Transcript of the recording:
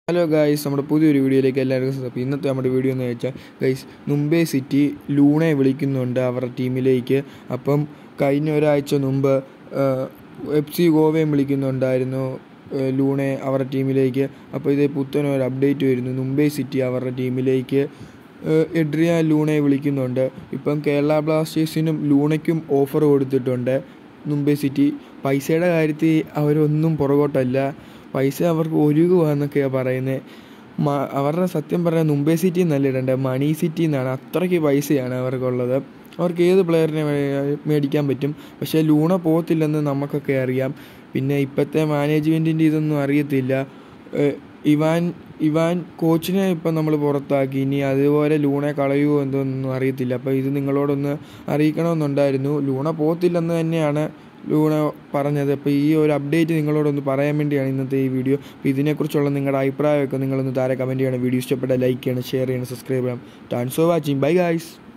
Hello guys നമ്മുടെ പുതിയൊരു വീഡിയോയിലേക്ക് എല്ലാവർക്കും സ്വാഗതം. അപ്പോൾ ഇന്നത്തെ നമ്മുടെ വീഡിയോ എന്ന് വെച്ചാൽ ഗൈസ് മുംബൈ സിറ്റി ലൂണെ വിളിക്കുന്നുണ്ട് അവരുടെ ടീമിലേക്ക് അപ്പം കഴിഞ്ഞ ഒരാഴ്ച മുമ്പ് എഫ് സി ഗോവയും വിളിക്കുന്നുണ്ടായിരുന്നു ഏഹ് ലൂണെ അവരുടെ ടീമിലേക്ക് അപ്പോൾ ഇതേ പുത്തൻ ഒരു അപ്ഡേറ്റ് വരുന്നു മുംബൈ സിറ്റി അവരുടെ ടീമിലേക്ക് ഏഹ് എഡ്രിയ ലൂണെ വിളിക്കുന്നുണ്ട് ഇപ്പം കേരള ബ്ലാസ്റ്റേഴ്സിനും ലൂണയ്ക്കും ഓഫർ കൊടുത്തിട്ടുണ്ട് മുംബൈ സിറ്റി പൈസയുടെ കാര്യത്തിൽ അവരൊന്നും പുറകോട്ടല്ല പൈസ അവർക്ക് ഒരുങ്ങുവാന്നൊക്കെയാണ് പറയുന്നത് അവരുടെ സത്യം പറഞ്ഞാൽ മുംബൈ സിറ്റി എന്നല്ല ഇടേണ്ടത് മണി സിറ്റി എന്നാണ് അത്രയ്ക്ക് പൈസയാണ് അവർക്കുള്ളത് അവർക്ക് ഏത് പ്ലെയറിനെ വേ- മേടിക്കാൻ പറ്റും പക്ഷേ ലൂണ പോകത്തില്ലെന്ന് നമുക്കൊക്കെ അറിയാം പിന്നെ ഇപ്പോഴത്തെ മാനേജ്മെൻറ്റിൻ്റെ ഇതൊന്നും അറിയത്തില്ല ഏഹ് ഇവാൻ ഇവാൻ കോച്ചിനെ ഇപ്പം നമ്മൾ പുറത്താക്കി ഇനി അതുപോലെ ലൂണെ കളയുമോ എന്തോന്നൊന്നും അറിയത്തില്ല അപ്പോൾ ഇത് നിങ്ങളോടൊന്ന് അറിയിക്കണമെന്നുണ്ടായിരുന്നു ലൂണ പോകത്തില്ലെന്ന് തന്നെയാണ് ലൂണ പറഞ്ഞത് അപ്പോൾ ഈ ഒരു അപ്ഡേറ്റ് നിങ്ങളോടൊന്ന് പറയാൻ വേണ്ടിയാണ് ഇന്നത്തെ ഈ വീഡിയോ അപ്പോൾ ഇതിനെക്കുറിച്ചുള്ള നിങ്ങളുടെ അഭിപ്രായമൊക്കെ നിങ്ങളൊന്ന് താഴെ കമൻറ്റ് ചെയ്യണം വീഡിയോ ഇഷ്ടപ്പെട്ട ലൈക്ക് ചെയ്യണം ഷെയർ ചെയ്യണം സബ്സ്ക്രൈബ് ചെയ്യണം thanks for watching bye guys